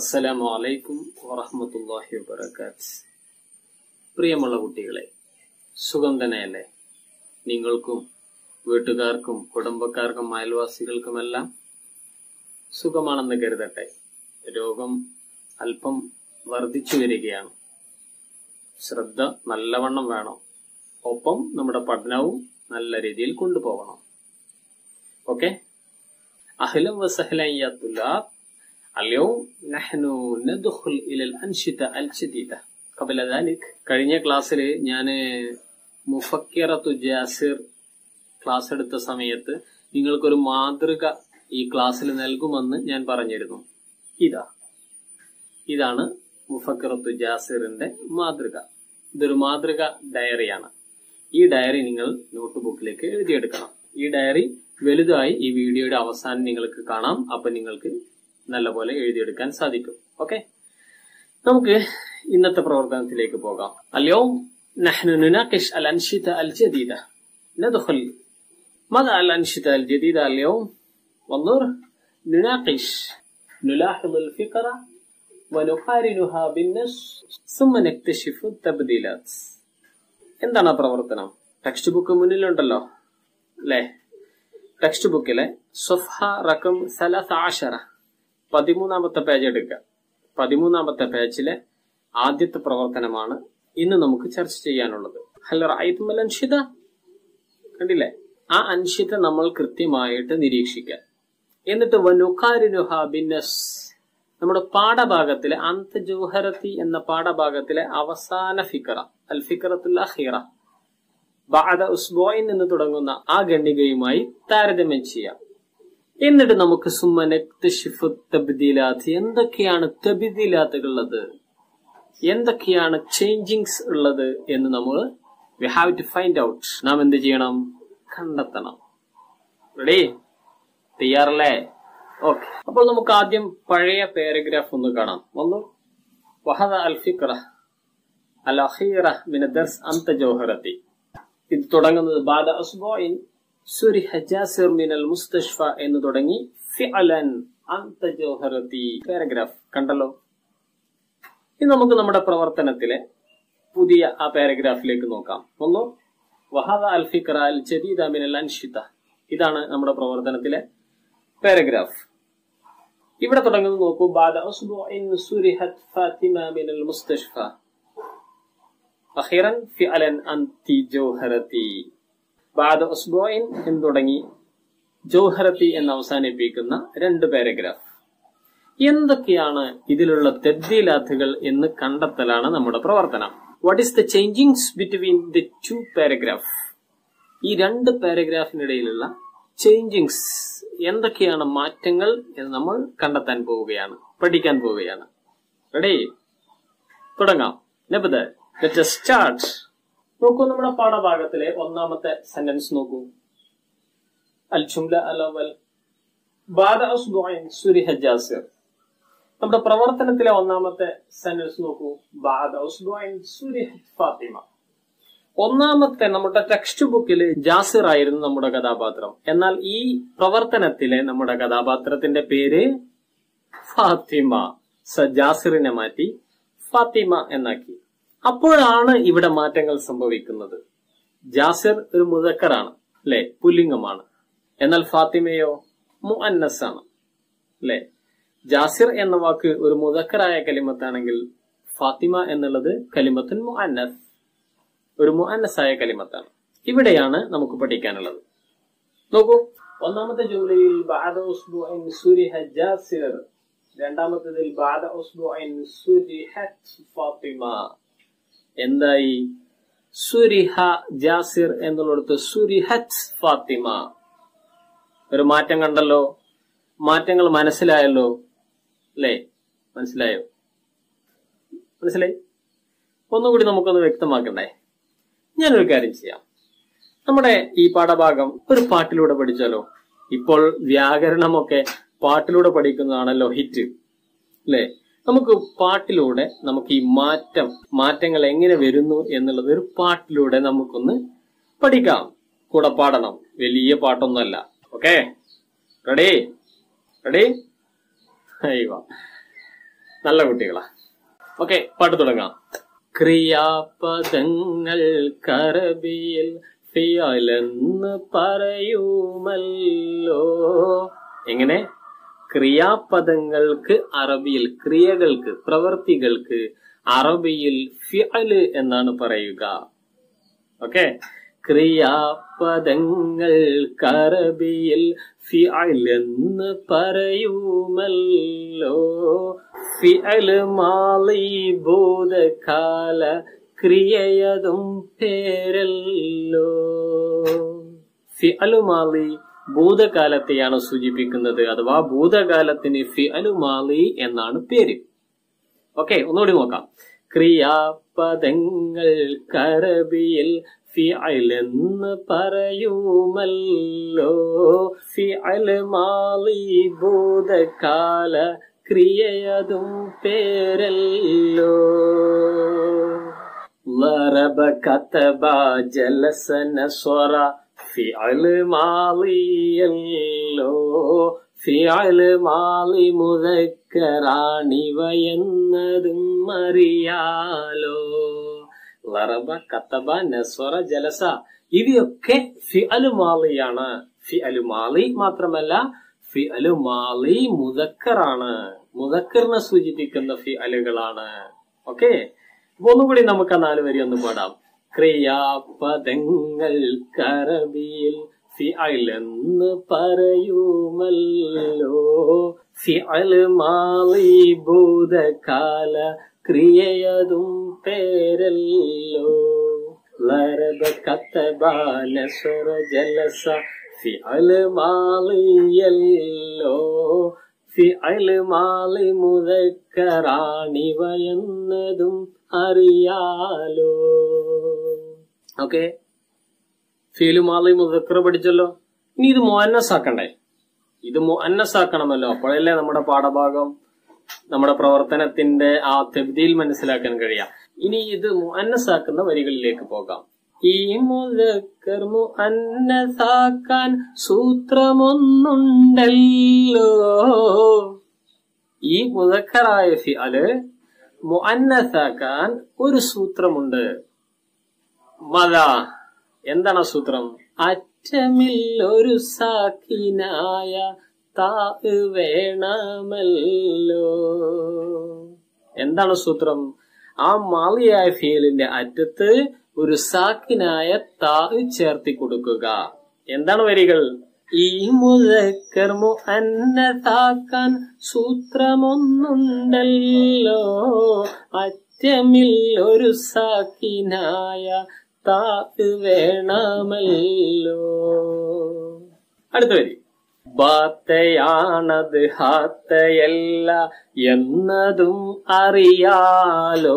അസ്സലാമു അലൈക്കും വറഹ്മത്തുള്ളാഹി വബറകാത്ത് പ്രിയമുള്ള കുട്ടികളെ സുഖം തന്നെയല്ലേ നിങ്ങൾക്കും വീട്ടുകാർക്കും കുടുംബക്കാർക്കും അയൽവാസികൾക്കുമെല്ലാം സുഖമാണെന്ന് കരുതട്ടെ രോഗം അല്പം വർദ്ധിച്ചു വരികയാണ് ശ്രദ്ധ നല്ലവണ്ണം വേണം ഒപ്പം നമ്മുടെ പഠനവും നല്ല രീതിയിൽ കൊണ്ടുപോകണം ഓക്കെ അഹ്ലം വസഹ്ലൻ യാ തുലാബ് اليوم نحن ندخل إلى الأنشطة الجديدة قبل ذلك കഴിഞ്ഞ ക്ലാസ്സിൽ ഞാൻ മുഫക്കിറത്തു ജാസിർ ക്ലാസ് എടുത്ത സമയത്ത് നിങ്ങൾക്കൊരു മാതൃക ഈ ക്ലാസ്സിൽ നൽകുമെന്ന് ഞാൻ പറഞ്ഞിരുന്നു ഇതാ ഇതാണ് മുഫക്കിറത്തു ജാസിറിന്റെ മാതൃക ഇതൊരു മാതൃക ഡയറിയാണ് ഈ ഡയറി നിങ്ങൾ നോട്ട് ബുക്കിലേക്ക് എഴുതിയെടുക്കണം ഈ ഡയറി വലുതായി ഈ വീഡിയോയുടെ അവസാനം നിങ്ങൾക്ക് കാണാം അപ്പൊ നിങ്ങൾക്ക് നല്ലപോലെ എഴുതിയെടുക്കാൻ സാധിക്കും ഓക്കെ നമുക്ക് ഇന്നത്തെ പ്രവർത്തനത്തിലേക്ക് പോകാം اليوم نحن نناقش الأنشطة الجديدة ندخل ماذا الأنشطة الجديدة اليوم وانظر نناقش نلاحظ الفكرة ونقارنها بالنص ثم نكتشف التبديلات എന്താണ് ആ പ്രവർത്തനം ടെക്സ്റ്റ് ബുക്ക് മുന്നിലുണ്ടല്ലോ അല്ലേ ടെക്സ്റ്റ് ബുക്കിലെ സൊഫ റക്കം സലസ ആഷറ പതിമൂന്നാമത്തെ പേജ് എടുക്കുക പതിമൂന്നാമത്തെ പേജിലെ ആദ്യത്തെ പ്രവർത്തനമാണ് ഇന്ന് നമുക്ക് ചർച്ച ചെയ്യാനുള്ളത് ഹലോ റായിത്തുമൽ അൻഷിത കണ്ടില്ലേ ആ അൻഷിത നമ്മൾ കൃത്യമായിട്ട് നിരീക്ഷിക്കുക എന്നിട്ട് വനുഖാരിനുഹ ബിന്നസ് നമ്മുടെ പാഠഭാഗത്തിലെ അന്തജോഹരത്തി എന്ന പാഠഭാഗത്തിലെ അവസാന ഫിക്കറ അൽ ഫിക്കറത്തുൽ അഖീറ ബാദ ഉസ്ബോയിൻ എന്ന് തുടങ്ങുന്ന ആ ഖണ്ഡികയുമായി താരതമ്യം ചെയ്യാം എന്നിട്ട് നമുക്ക് തബ്ദീലാത്ത് എന്തൊക്കെയാണ് തബ്ദീലാത്തുകൾ ഉള്ളത് എന്തൊക്കെയാണ് ചേഞ്ചിങ്സ് ഉള്ളത് എന്ന് നമ്മൾ we have to find out നാം എന്ത് ചെയ്യണം കണ്ടെത്തണം റെഡി തയ്യാറല്ലേ ഓക്കെ അപ്പോൾ നമുക്ക് ആദ്യം പഴയ പാരഗ്രാഫ് ഒന്ന് കാണാം ഒന്ന് വഹദ അൽ ഫിക്ര അൽ അഖീറ മിന ദർസ് അന്ത ജോഹറത്തി ഇത് തുടങ്ങുന്നത് ബാദ അസ്ബോയിൻ സുരിഹ ജാസിർ മിനൽ മുസ്തഷ്ഫ എന്ന് തുടങ്ങി ഫിഅലൻ അന്ത ജോഹറത്തി പാരഗ്രാഫ് കണ്ടല്ലോ ഇനി നമുക്ക് നമ്മുടെ പ്രവർത്തനത്തിലെ പുതിയ ആ പാരഗ്രാഫിലേക്ക് നോക്കാം ഒന്ന് വഹദ അൽ ഫിക്ര അൽ ജദീദ മിനൽ അൻഷിത ഇതാണ് നമ്മുടെ പ്രവർത്തനത്തിലെ പാരഗ്രാഫ് ഇവിടെ തുടങ്ങുന്നത് നോക്കൂ ബാദ അസ്ബുഇൻ സുരിഹത് ഫാത്തിമ മിനൽ മുസ്തഷ്ഫ അഖീറൻ ഫിഅലൻ അന്തി ജോഹറത്തി ബാദ ഉസ്ബോയിൻ എന്ന് തുടങ്ങി ജോഹറത്തി എന്ന് അവസാനിപ്പിക്കുന്ന രണ്ട് പാരഗ്രാഫ് എന്തൊക്കെയാണ് ഇതിലുള്ള തെദ്ദീലാത്തുകൾ എന്ന് കണ്ടെത്തലാണ് നമ്മുടെ പ്രവർത്തനം what is the changings between the two paragraph ഈ രണ്ട് പാരഗ്രാഫിനിടയിലുള്ള ചേഞ്ചിങ്സ് എന്തൊക്കെയാണ് മാറ്റങ്ങൾ എന്ന് നമ്മൾ കണ്ടെത്താൻ പോവുകയാണ് പഠിക്കാൻ പോവുകയാണ് റെഡി തുടങ്ങാം നബദ ലെറ്റ് സ്റ്റാർട്ട് നോക്കൂ നമ്മുടെ പാഠഭാഗത്തിലെ ഒന്നാമത്തെ സെന്റൻസ് നോക്കൂ അൽ ജുംല അൽ അവൽ ബാദ ഉസ്ബുഇൻ സുരിഹ ജാസിർ നമ്മുടെ പ്രവർത്തനത്തിലെ ഒന്നാമത്തെ സെന്റൻസ് നോക്കൂ ബാദ ഉസ്ബുഇൻ സുരിഹ ഫാത്തിമ ഒന്നാമത്തെ നമ്മുടെ ടെക്സ്റ്റ് ബുക്കിൽ ജാസിർ ആയിരുന്നു നമ്മുടെ കഥാപാത്രം എന്നാൽ ഈ പ്രവർത്തനത്തിലെ നമ്മുടെ കഥാപാത്രത്തിന്റെ പേര് ഫാത്തിമ സ ജാസിറിനെ മാറ്റി ഫാത്തിമ എന്നാക്കി അപ്പോഴാണ് ഇവിടെ മാറ്റങ്ങൾ സംഭവിക്കുന്നത് ജാസിർ ഒരു മുതക്കറാണ് അല്ലെ പുല്ലിംഗമാണ് എന്നാൽ ഫാത്തിമയോ മുഅന്നസ് ആണ് അല്ലെ ജാസിർ എന്ന വാക്ക് ഒരു മുതക്കറായ കലിമത്താണെങ്കിൽ ഫാത്തിമ എന്നുള്ളത് കലിമത്തുൻ മുഅന്നസ് ഒരു മുഅന്നസായ കലിമത്താണ് ഇവിടെയാണ് നമുക്ക് പഠിക്കാനുള്ളത് നോക്കൂ ഒന്നാമത്തെ ജൂലൈയിൽ ബാദ ഉസ്ബുഇൻ സുരിഹ ജാസിർ രണ്ടാമത്തേതിൽ ബാദ ഉസ്ബുഇൻ സുരിഹത് ഫാത്തിമ എന്തായി സുരിഹ ജാസിർ എന്നുള്ളിടത്ത് സുരിഹത് ഫാത്തിമ ഒരു മാറ്റം കണ്ടല്ലോ മാറ്റങ്ങൾ മനസ്സിലായല്ലോ അല്ലേ മനസ്സിലായോ മനസ്സിലായി ഒന്നുകൂടി നമുക്കൊന്ന് വ്യക്തമാക്കണ്ടേ ഞാനൊരു കാര്യം ചെയ്യാം നമ്മുടെ ഈ പാഠഭാഗം ഒരു പാട്ടിലൂടെ പഠിച്ചാലോ ഇപ്പോൾ വ്യാകരണമൊക്കെ പാട്ടിലൂടെ പഠിക്കുന്നതാണല്ലോ ഹിറ്റ് അല്ലേ നമുക്ക് പാട്ടിലൂടെ നമുക്ക് ഈ മാറ്റം മാറ്റങ്ങൾ എങ്ങനെ വരുന്നു എന്നുള്ളത് ഒരു പാട്ടിലൂടെ നമുക്കൊന്ന് പഠിക്കാം കൂടെ പാടണം വലിയ പാട്ടൊന്നുമല്ല ഓക്കെ റെഡി റെഡി അയ്യോ നല്ല കുട്ടികളാ ഓക്കെ പാട്ട് തുടങ്ങാം ക്രിയാപദങ്ങൾ കറബിയിൽ ഫിയലെന്ന് പറയുമല്ലോ എങ്ങനെ ക്രിയാപദങ്ങൾക്ക് അറബിയിൽ ക്രിയകൾക്ക് പ്രവർത്തികൾക്ക് അറബിയിൽ ഫിഅല് എന്നാണ് പറയുക ഓക്കെ ക്രിയാപദങ്ങൾ കറബിയിൽ ഫിഅലെന്ന് പറയുമല്ലോ ഫിഅല് മാളി ഭൂതകാല ക്രിയയതും പേരല്ലോ ഫിഅലു മാളി ഭൂതകാലത്തെയാണ് സൂചിപ്പിക്കുന്നത് അഥവാ ഭൂതകാലത്തിന് ഫിഅലു മാളി എന്നാണ് പേര് ഓക്കെ ഒന്നുകൂടി നോക്കാം ക്രിയാപദങ്ങൾ കറബിയിൽ ഫിഅലെന്ന് പറയുമല്ലോ ഫിഅൽ മാളി ഭൂതകാല ക്രിയയതും പേരല്ലോ ലറബ കതബ ജലസന സ്വറ ഫിഅൽ മാളിയല്ലോ ഫിഅൽ മാളി മുതക്കറാണിവയെന്നതും അറിയാലോ ലറബ കത്തബ നസ്വറ ജലസ ഇവയൊക്കെ ഫിഅലു മാളിയാണ് ഫിഅലു മാളി മാത്രമല്ല ഫിഅലു മാളി മുതക്കറാണ് മുതക്കറിനെ സൂചിപ്പിക്കുന്ന ഫിഅലുകളാണ് ഓക്കെ അപ്പൊ ഒന്നുകൂടി നമുക്ക് ആ നാല് വരി ഒന്ന് പാടാം ക്രിയാപദങ്ങൾ കറബിയിൽ ഫിഅലെന്ന് പറയുമല്ലോ ഫിഅൽ മാളി ഭൂതകാല ക്രിയയതും പേരല്ലോ ലരബ കത്തബാന സ്വര ജലസ ഫിഅൽ മാളിയല്ലോ ഫിഅൽ മാളി മുതക്കറാണിവയെന്നതും അറിയാലോ ഓക്കെ ഫീല് മാളി മുതക്കർ പഠിച്ചല്ലോ ഇനി ഇത് മോന്നസ് ആക്കണ്ടേ ഇത് മോന്നസ് ആക്കണമല്ലോ അപ്പോഴല്ലേ നമ്മുടെ പാഠഭാഗം നമ്മുടെ പ്രവർത്തനത്തിന്റെ ആ തെബ്ദിയിൽ മനസ്സിലാക്കാൻ കഴിയാം ഇനി ഇത് മുഅന്നസ് ആക്കുന്ന വരികളിലേക്ക് പോകാം ഈ മുതക്കർ മുഅന്നസാക്കാൻ സൂത്രമൊന്നുണ്ടല്ലോ ഈ മുതക്കറായ ഫിഅല് മുഅന്നസാക്കാൻ ഒരു സൂത്രമുണ്ട് മത എന്താണ് ആ സൂത്രം അറ്റമിൽ ഒരു സാക്കിനായ താ വേണമല്ലോ എന്താണ് സൂത്രം ആ മാളിയായ ഫീലിന്റെ അറ്റത്ത് ഒരു സാക്കിനായ താ ചേർത്തി കൊടുക്കുക എന്താണ് വരികൾ ഈ മുതക്കർ മുഅന്നതാക്കാൻ സൂത്രമൊന്നുണ്ടല്ലോ അറ്റമിൽ ഒരു സാക്കിനായ താ വേണമല്ലോ അടുത്ത വരി ബാത്തയാണത് ഹാത്തയല്ല എന്നതും അറിയാലോ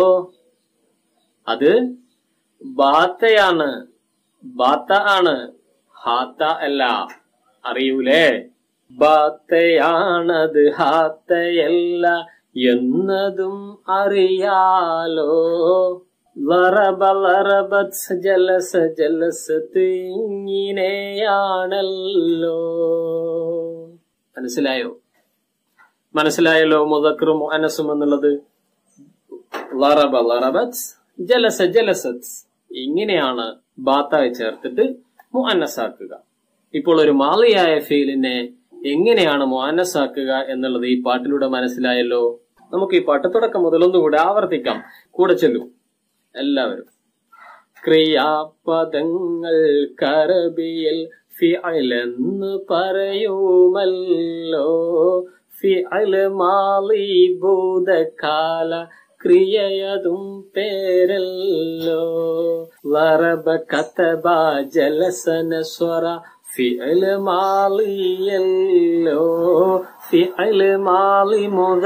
അത് ബാത്തയാണ് ബാത്ത ആണ് ഹാത്ത അല്ല അറിയൂലേ ബാത്തയാണത് ഹാത്തയല്ല എന്നതും അറിയാലോ ലറബ ലറബത് ജലസ ജലസത്ത് ഇങ്ങനെയാണല്ലോ മനസ്സിലായോ മനസ്സിലായല്ലോ മുതക്കറും അനസും എന്നുള്ളത് ലറബ ലറബത് ജലസ ജലസത്ത് ഇങ്ങനെയാണ് ബാത്തായി ചേർത്തിട്ട് മുഅന്നസാക്കുക ഇപ്പോൾ ഒരു മാളിയായ ഫീലിനെ എങ്ങനെയാണ് മുഅന്നസാക്കുക എന്നുള്ളത് ഈ പാട്ടിലൂടെ മനസ്സിലായല്ലോ നമുക്ക് ഈ പാട്ട് തുടക്കം മുതൽ ഒന്നുകൂടെ ആവർത്തിക്കാം കൂടെ ചെല്ലൂ എല്ലാവരും ക്രിയാപദങ്ങൾ കറബിയിൽ ഫിഅലെന്ന് പറയുമല്ലോ ഫിഅൽ മാളി ഭൂതകാല ക്രിയയതും പേരല്ലോ ലറബ കതബ ജലസന സ്വര ഫിഅൽ മാളിയല്ലോ ഫിഅൽ മാളി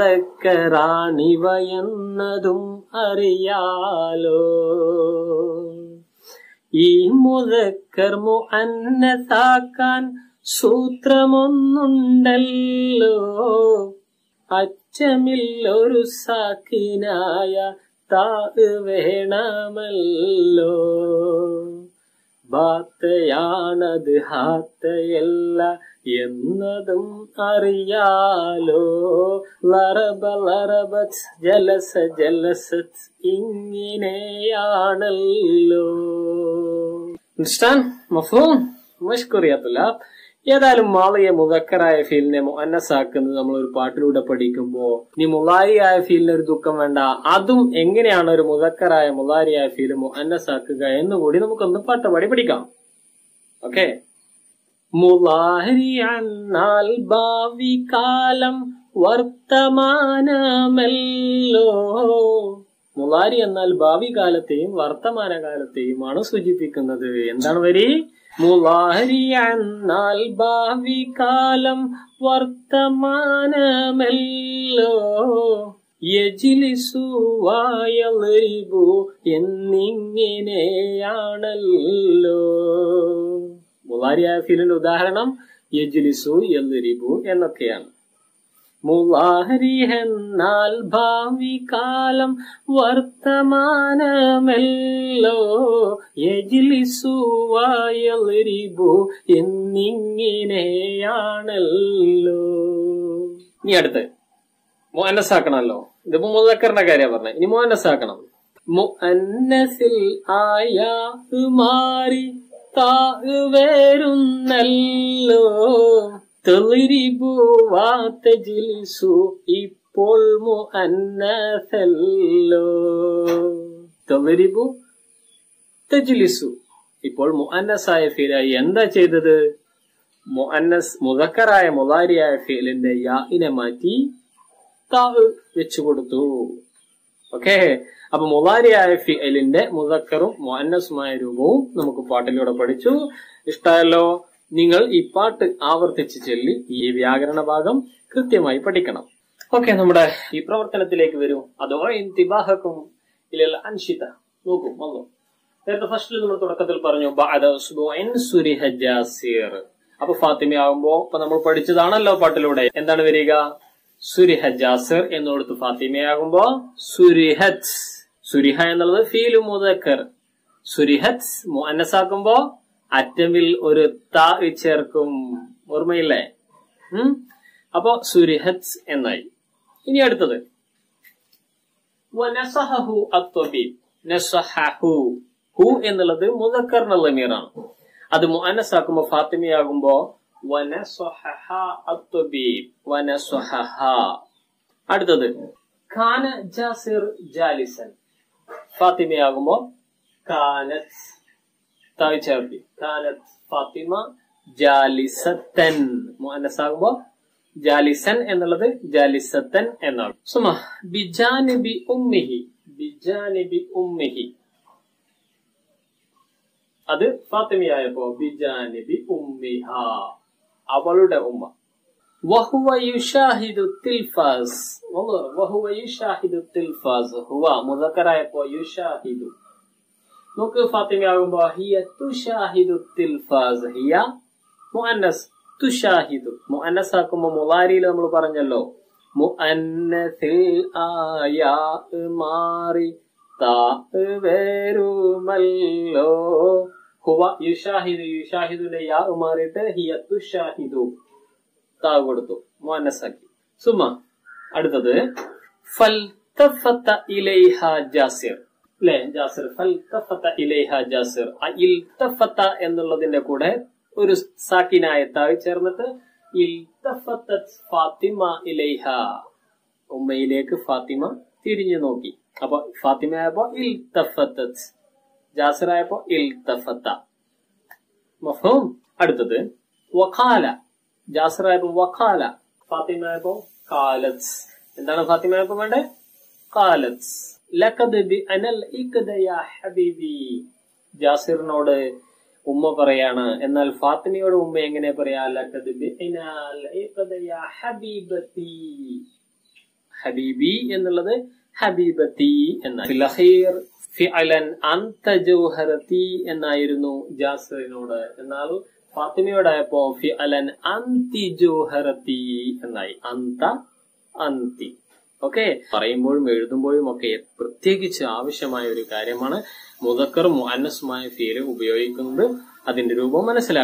മുതക്കറാണിവയെന്നതും അറിയാലോ ഈ മുതക്കർ മുഅന്നസാക്കാൻ സൂത്രമൊന്നുണ്ടല്ലോ അച്ചമിൽ ഒരു സാക്കിനായ താ വേണമല്ലോ ബാത്തയാണത് ഹാത്തയല്ല എന്നതും അറിയാലോ ലറബ ലറബത് ജലസ ജലസത് ഇങ്ങനെയാണല്ലോ മഫൂം മഷ്കുറിയത്തില്ല ഏതായാലും മാളിയെ മുതക്കറായ ഫീലിനെ മുഅന്നസാക്കുന്നത് നമ്മൾ ഒരു പാട്ടിലൂടെ പഠിക്കുമ്പോ നീ മുലാരിയായ ഫീലിന് ഒരു ദുഃഖം വേണ്ട അതും എങ്ങനെയാണ് ഒരു മുതക്കറായ മുലാരിയായ ഫീല് മുഅന്നസാക്കുക എന്നുകൂടി നമുക്കൊന്ന് പാട്ടുപാടി പഠിക്കാം ഓക്കെ മുലാരി എന്നാൽ ഭാവി കാലം വർത്തമാനമല്ലോ മുലാരി എന്നാൽ ഭാവി കാലത്തെയും വർത്തമാന കാലത്തെയുമാണ് സൂചിപ്പിക്കുന്നത് എന്താണ് വരി മുലാരി എന്നാൽ ഭാവി കാലം വർത്തമാനമല്ലോ യജിലിസു വായലിബു എന്നിങ്ങനെയാണല്ലോ മുലാരിയായ ഫീലിന്റെ ഉദാഹരണം യജിലിസു എല്ലിരിബു എന്നൊക്കെയാണ് മുലാഹരി എന്നാൽ ഭാവി കാലം വർത്തമാനമല്ലോ യജിലിസു വായലിരിബു എന്നിങ്ങനെയാണല്ലോ ഇനി അടുത്ത് മുഅന്നസാക്കണമല്ലോ ഇതിപ്പോ മുതക്കറിന്റെ കാര്യം പറഞ്ഞ ഇനി മുഅന്നസാക്കണം മുഅന്നസിൽ ആയ മാറി താ വരുന്നല്ലോ തെളിരിബു വാത്തജിലിസു ഇപ്പോൾ മുഅന്നസല്ലോ തെളിരിബു തജിലിസു ഇപ്പോൾ മുഅന്നസായ ഫീലായി എന്താ ചെയ്തത് മുഅന്നസ് മുതക്കറായ മുലാരിയായ ഫീലിന്റെ യാഇനെ മാറ്റി താ വെച്ചു കൊടുത്തു ഓക്കെ അപ്പൊ മുലാരിയായ ഫിഅലിന്റെ മുതക്കറും മുഅന്നസുമായ രൂപവും നമുക്ക് പാട്ടിലൂടെ പഠിച്ചു ഇഷ്ടമല്ലോ നിങ്ങൾ ഈ പാട്ട് ആവർത്തിച്ച് ചൊല്ലി ഈ വ്യാകരണ ഭാഗം കൃത്യമായി പഠിക്കണം ഓക്കെ നമ്മുടെ ഈ പ്രവർത്തനത്തിലേക്ക് വരൂ അതോ ഇന്തിബാഹക്കും ഇല്ല അൻഷിത നോക്കൂ വന്നു നേരത്തെ ഫസ്റ്റിൽ നമ്മൾ തുടക്കത്തിൽ പറഞ്ഞു ബഅദ ഉസ്ബുഇൻ സുരിഹ ജാസിർ അപ്പൊ ഫാത്തിമ ആകുമ്പോ ഇപ്പൊ നമ്മൾ പഠിച്ചതാണല്ലോ പാട്ടിലൂടെ എന്താണ് വരിക സുരിഹ ജാസിർ എന്നുള്ളത് ഫാത്തിമയാകുമ്പോ സുരിഹത്ത് സുരിഹ എന്നുള്ളത് ഫീലു മുതക്കർ സുരിഹത്ത് മുഅന്നസാക്കുമ്പോ അറ്റമിൽ ഒരു താ ചേർക്കും ഓർമ്മയില്ലേ ഉം അപ്പോ സുരിഹത്ത് എന്നായി ഇനി അടുത്തത് വനസഹഹു അത്വബീബ് നസഹഹു ഹു എന്നുള്ളത് മുതക്കറിനുള്ള മീറാണ് അത് മുഅന്നസാക്കുമ്പോ ഫാത്തിമയാകുമ്പോ വനസഹഹ അത്വബീബ് വനസഹഹ അടുത്തത് ഖാന ജാസിർ ജാലിസൻ ഫാത്തിമയാകുമ്പോ കാനത്ത് താഴ് ചേർത്തി കാനത്ത് ഫാത്തിമ ജാലിസത്തൻ മുഅന്നസാകുമ്പോ ജാലിസൻ എന്നുള്ളത് ജാലിസത്തൻ എന്നാണ് സുമ ബിജാനിബി ഉമ്മിഹി ബിജാനിബി ഉമ്മിഹി അത് ഫാത്തിമയായപ്പോ ബിജാനിബി ഉമ്മിഹ അവളുടെ ഉമ്മ വഹുവ യുഷാഹിദു തിൽഫാസ് വഹുവ യുഷാഹിദു തിൽഫാസ് ഹുവ മുദക്കറായപ്പോ യുഷാഹിദു നോക്ക് ഫാത്തിമയാകുമ്പോ ഹിയ തുഷാഹിദു തിൽഫാസ് ഹിയ മുഅന്നസ് തുഷാഹിദു മുഅന്നസ് ആക്കുമ്പോ മുലാരിയിൽ നമ്മൾ പറഞ്ഞല്ലോ മുഅന്നസിൽ ആയാ മാറി താ വരുമല്ലോ ഹുവ യുഷാഹിദു യുഷാഹിദുന്റെ യാ മാറിയിട്ട് ഹിയ തുഷാഹിദു താ കൊടുത്തു മുഅന്നസാക്കി സുമ അടുത്തത് ഫൽതഫത ഇലൈഹ ജാസിർ അല്ലെ ജാസിർ ഫൽതഫത ഇലൈഹ ജാസിർ ആ ഇൽതഫത എന്നുള്ളതിന്റെ കൂടെ ഒരു സാക്കിനായ താഴ് ചേർന്നിട്ട് ഇൽതഫത്തത് ഫാത്തിമ ഇലൈഹ ഉമ്മയിലേക്ക് ഫാത്തിമ തിരിഞ്ഞു നോക്കി അപ്പൊ ഫാത്തിമ ആയപ്പോ ഇൽതഫത്തത് ജാസിർ ആയപ്പോ ഇൽതഫത്ത മഫഹൂം അടുത്തത് വഖാല ജാസിർ ആയപ്പോ വഖാല ഫാത്തിമ ആയപ്പോ കാലത്ത് എന്താണ് ഫാത്തിമ ആയപ്പോ വേണ്ടേ കാലത്ത് ലഖദ് ബി അനൽ ഇഖദ യാ ഹബീബി ജാസിറിനോട് ഉമ്മ പറയാണ് എന്നാൽ ഫാത്തിമയോട് ഉമ്മ എങ്ങനെ പറയാ ലഖദ് ബി അനൽ ഇഖദ യാ ഹബീബത്തി ഹബീബി എന്നുള്ളത് ഹബീബത്തി എന്നാണ് ഫിഅലൻ അന്ത ജൗഹറത്തി എന്നായിരുന്നു ജാസിറിനോട് എന്നാൽ ഫാത്തിമയോടായപ്പോ ഫിഅലൻ അന്തി ജൗഹറത്തി എന്നായി അന്ത അന്തി ഓക്കെ പറയുമ്പോഴും എഴുതുമ്പോഴും ഒക്കെ പ്രത്യേകിച്ച് ആവശ്യമായ ഒരു കാര്യമാണ് മുതക്കർ മുഅന്നസുമായ ഫീല് ഉപയോഗിക്കുന്നത് അതിന്റെ രൂപം മനസ്സിലാക്കൽ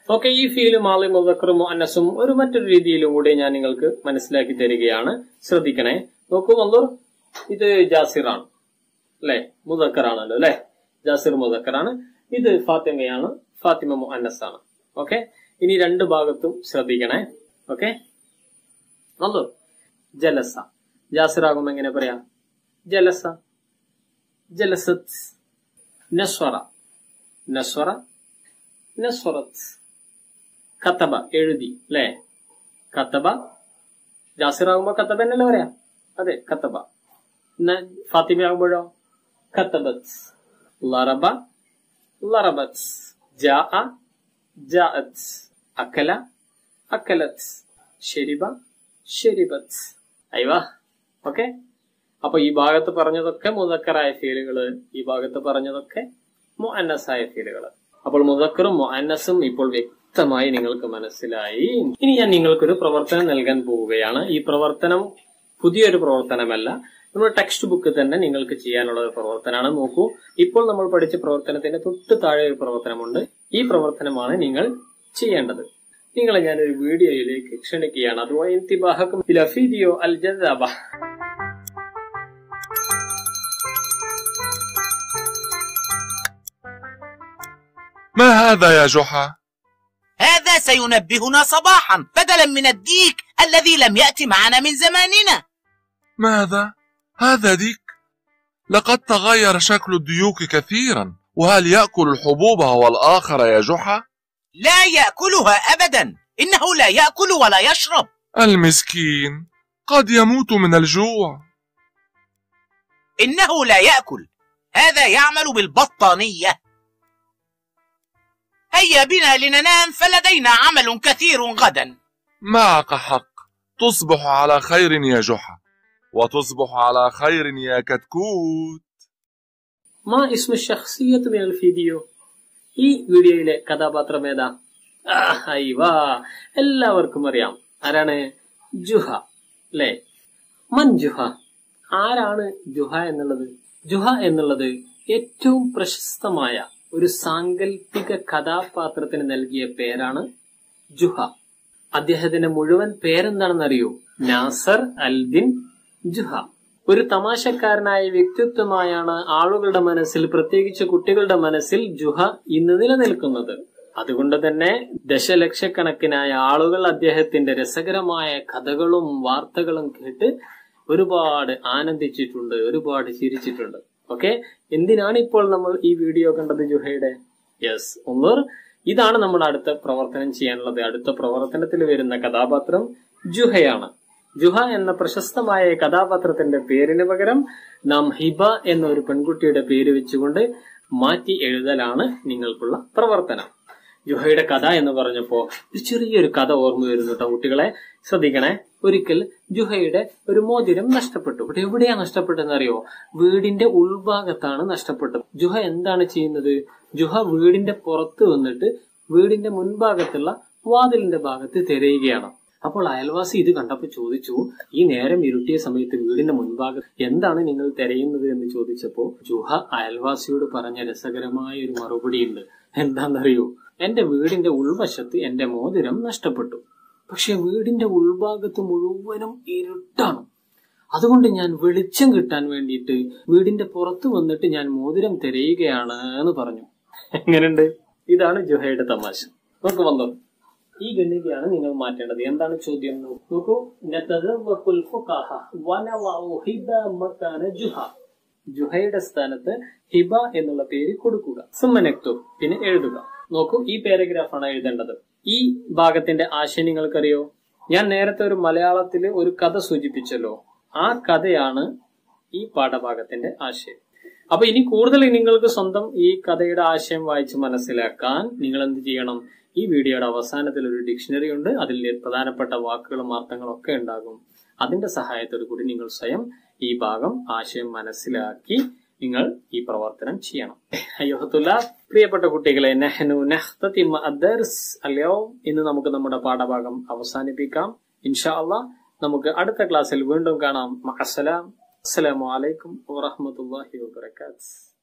ഓക്കെ ഈ ഫീല് മാളി മുതക്കറും അന്നസും ഒരു മറ്റൊരു രീതിയിലും കൂടി ഞാൻ നിങ്ങൾക്ക് മനസ്സിലാക്കി തരികയാണ് ശ്രദ്ധിക്കണേ നോക്കൂ വന്നൂർ ഇത് ജാസിറാണ് അല്ലെ മുതക്കറാണല്ലോ അല്ലെ ജാസിർ മുതക്കറാണ് ഇത് ഫാത്തിമയാണ് ഫാത്തിമ മുഅന്നസ് ആണ് ഓക്കെ ഇനി രണ്ട് ഭാഗത്തും ശ്രദ്ധിക്കണേ ഓക്കെ വന്നൂർ ജലസ ജാസിറാകുമ്പോ എങ്ങനെ പറയാം ജലസ ജലസത്ത് നസ്വറ നസ്വറ നസ്വറത്ത് കത്തബ എഴുതി അല്ലേ കത്തബ ജാസിറാകുമ്പോ കത്തബ എന്നല്ലേ പറയാ അതെ കത്തബ ഫാത്തിമ ആകുമ്പോഴോ കത്തബത്ത് ലറബ ലറബത്ത് ജാ ജാഅത്ത് അക്കല അക്കലത്ത് ശരിബ ശരിബത്ത് അയ്വാ ഓക്കെ അപ്പൊ ഈ ഭാഗത്ത് പറഞ്ഞതൊക്കെ മുതക്കറായ ഫീലുകള് ഈ ഭാഗത്ത് പറഞ്ഞതൊക്കെ മുഅന്നസായ ഫീലുകള് അപ്പോൾ മുതക്കറും മുഅന്നസും ഇപ്പോൾ വ്യക്തമായി നിങ്ങൾക്ക് മനസ്സിലായി ഇനി ഞാൻ നിങ്ങൾക്കൊരു പ്രവർത്തനം നൽകാൻ പോവുകയാണ് ഈ പ്രവർത്തനം പുതിയൊരു പ്രവർത്തനമല്ല നമ്മുടെ ടെക്സ്റ്റ് ബുക്ക് തന്നെ നിങ്ങൾക്ക് ചെയ്യാനുള്ള ഒരു പ്രവർത്തനമാണ് നോക്കൂ ഇപ്പോൾ നമ്മൾ പഠിച്ച പ്രവർത്തനത്തിന്റെ തൊട്ട് താഴെ ഒരു പ്രവർത്തനമുണ്ട് ഈ പ്രവർത്തനമാണ് നിങ്ങൾ ചെയ്യേണ്ടത് നിങ്ങളെ ഞാനൊരു വീഡിയോയിലേക്ക് ക്ഷണിക്കുകയാണ് അതുപോലെ ഇന്തിബാഹക്കും ലഫീദിയോ അൽ ജദാബ ما هذا يا جحا؟ هذا سينبهنا صباحا بدلا من الديك الذي لم يأتي معنا من زماننا ماذا؟ هذا ديك؟ لقد تغير شكل الديوك كثيرا وهل يأكل الحبوب هو الآخر يا جحا؟ لا يأكلها أبدا إنه لا يأكل ولا يشرب المسكين قد يموت من الجوع إنه لا يأكل هذا يعمل بالبطانية هيا بنا لننام فلدينا عمل كثير غدا معك حق تصبح على خير يا جحا وتصبح على خير يا كتكوت മാ ഇസ്മു ഷഖ്സിയത്ത് മിനൽ ഫീഡിയോ ഈ വീഡിയോയിലെ കഥാപാത്രം ഏതാ അയ്വാ എല്ലാവർക്കും അറിയാം ആരാണ് ജുഹ അല്ലേ മൻ ജുഹ ആരാണ് ജുഹ എന്നുള്ളത് ജുഹ എന്നുള്ളത് ഏറ്റവും പ്രശസ്തമായ ഒരു സാങ്കല്പിക കഥാപാത്രത്തിന് നൽകിയ പേരാണ് ജുഹ അദ്ദേഹത്തിന്റെ മുഴുവൻ പേരെന്താണെന്നറിയോ നാസർ അൽദിൻ ജുഹ ഒരു തമാശക്കാരനായ വ്യക്തിത്വമായാണ് ആളുകളുടെ മനസ്സിൽ പ്രത്യേകിച്ച് കുട്ടികളുടെ മനസ്സിൽ ജുഹ ഇന്ന് നിലനിൽക്കുന്നത് അതുകൊണ്ട് തന്നെ ദശലക്ഷക്കണക്കിനായ ആളുകൾ അദ്ദേഹത്തിന്റെ രസകരമായ കഥകളും വാർത്തകളും കേട്ട് ഒരുപാട് ആനന്ദിച്ചിട്ടുണ്ട് ഒരുപാട് ചിരിച്ചിട്ടുണ്ട് ഓക്കെ എന്തിനാണ് ഇപ്പോൾ നമ്മൾ ഈ വീഡിയോ കണ്ടത് ജുഹയുടെ യെസ് ഒന്നൂർ ഇതാണ് നമ്മൾ അടുത്ത പ്രവർത്തനം ചെയ്യാനുള്ളത് അടുത്ത പ്രവർത്തനത്തിൽ വരുന്ന കഥാപാത്രം ജുഹയാണ് ജുഹ എന്ന പ്രശസ്തമായ കഥാപാത്രത്തിന്റെ പേരിന് പകരം നാം ഹിബ എന്ന ഒരു പെൺകുട്ടിയുടെ പേര് വെച്ചുകൊണ്ട് മാറ്റി എഴുതലാണ് നിങ്ങൾക്കുള്ള പ്രവർത്തനം ജുഹയുടെ കഥ എന്ന് പറഞ്ഞപ്പോ ഒരു ചെറിയൊരു കഥ ഓർമ്മ വരുന്നു കേട്ടോ കുട്ടികളെ ശ്രദ്ധിക്കണേ ഒരിക്കൽ ജുഹയുടെ ഒരു മോതിരം നഷ്ടപ്പെട്ടു ഇവിടെ എവിടെയാ നഷ്ടപ്പെട്ടതെന്ന് അറിയോ വീടിന്റെ ഉൾഭാഗത്താണ് നഷ്ടപ്പെട്ടത് ജുഹ എന്താണ് ചെയ്യുന്നത് ജുഹ വീടിന്റെ പുറത്ത് വന്നിട്ട് വീടിന്റെ മുൻഭാഗത്തുള്ള വാതിലിന്റെ ഭാഗത്ത് തിരയുകയാണ് അപ്പോൾ അയൽവാസി ഇത് കണ്ടപ്പോൾ ചോദിച്ചു ഈ നേരം ഇരുട്ടിയ സമയത്ത് വീടിന്റെ മുൻഭാഗത്ത് എന്താണ് നിങ്ങൾ തിരയുന്നത് എന്ന് ചോദിച്ചപ്പോ ജുഹ അയൽവാസിയോട് പറഞ്ഞ രസകരമായ ഒരു മറുപടി ഉണ്ട് എന്താണെന്നറിയോ എന്റെ വീടിന്റെ ഉൾവശത്ത് എന്റെ മോതിരം നഷ്ടപ്പെട്ടു പക്ഷെ വീടിന്റെ ഉൾഭാഗത്ത് മുഴുവനും ഇരുട്ടാണ് അതുകൊണ്ട് ഞാൻ വെളിച്ചം കിട്ടാൻ വേണ്ടിയിട്ട് വീടിന്റെ പുറത്ത് വന്നിട്ട് ഞാൻ മോതിരം തിരയുകയാണ് എന്ന് പറഞ്ഞു എങ്ങനെയുണ്ട് ഇതാണ് ജുഹയുടെ തമാശ നമുക്ക് വന്നോ ഈ ഗണ്ണികയാണ് നിങ്ങൾ മാറ്റേണ്ടത് എന്താണ് ചോദ്യം നോക്കൂ നതദവ്വഖുൽ ഫുഖാഹ വനവഉ ഹിബ മക്കാന ജുഹ ജുഹയുടെ സ്ഥാനത്ത് ഹിബ എന്നുള്ള പേര് കൊടുക്കുക സുമ്മനക്തു പിന്നെ എഴുതുക നോക്കൂ ഈ പാരഗ്രാഫാണ് എഴുതേണ്ടത് ഈ ഭാഗത്തിന്റെ ആശയം നിങ്ങൾക്കറിയോ ഞാൻ നേരത്തെ ഒരു മലയാളത്തിൽ ഒരു കഥ സൂചിപ്പിച്ചല്ലോ ആ കഥയാണ് ഈ പാഠഭാഗത്തിന്റെ ആശയം അപ്പൊ ഇനി കൂടുതൽ നിങ്ങൾക്ക് സ്വന്തം ഈ കഥയുടെ ആശയം വായിച്ച് മനസ്സിലാക്കാൻ നിങ്ങൾ എന്ത് ചെയ്യണം ഈ വീഡിയോയുടെ അവസാനത്തിൽ ഒരു ഡിക്ഷണറി ഉണ്ട് അതിൽ പ്രധാനപ്പെട്ട വാക്കുകളും അർത്ഥങ്ങളും ഒക്കെ ഉണ്ടാകും അതിന്റെ സഹായത്തോടു കൂടി നിങ്ങൾ സ്വയം ഈ ഭാഗം ആശയം മനസ്സിലാക്കി നിങ്ങൾ ഈ പ്രവർത്തനം ചെയ്യണം അയ്യോഹത്തുല്ല പ്രിയപ്പെട്ട കുട്ടികളെ നെഹ്നു നെഹ്തതിമ അദ്ദർസ് അല്ലയോ ഇന്ന് നമുക്ക് നമ്മുടെ പാഠഭാഗം അവസാനിപ്പിക്കാം ഇൻഷാ അള്ളാ നമുക്ക് അടുത്ത ക്ലാസ്സിൽ വീണ്ടും കാണാം മഹസലാം അസ്സലാമു അലൈക്കും വറഹമത്തല്ലാഹി വബർക്കാത്ത്